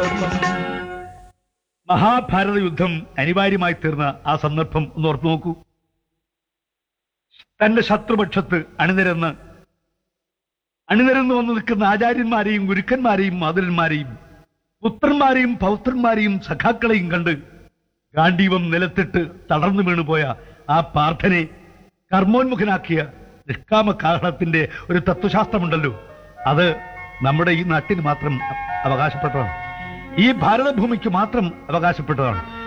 മഹാഭാരത യുദ്ധം അനിവാര്യമായി തീർന്ന ആ സന്ദർഭം ഒന്ന് ഓർത്തു നോക്കൂ തന്റെ ശത്രുപക്ഷത്ത് അണിനിരന്ന് അണിനിരന്ന് വന്നു നിൽക്കുന്ന ആചാര്യന്മാരെയും ഗുരുക്കന്മാരെയും മാതുരന്മാരെയും പുത്രന്മാരെയും പൗത്രന്മാരെയും സഖാക്കളെയും കണ്ട് ഗാന്ഡീവം നിലത്തിട്ട് തളർന്നു വീണുപോയ ആ പാർത്ഥനെ കർമ്മോന്മുഖനാക്കിയ നിഷ്കാമ കാഹളത്തിന്റെ ഒരു തത്വശാസ്ത്രമുണ്ടല്ലോ അത് നമ്മുടെ ഈ നാട്ടിന് മാത്രം അവകാശപ്പെട്ടതാണ് ഈ ഭാരതഭൂമിക്ക് മാത്രം അവകാശപ്പെട്ടതാണ്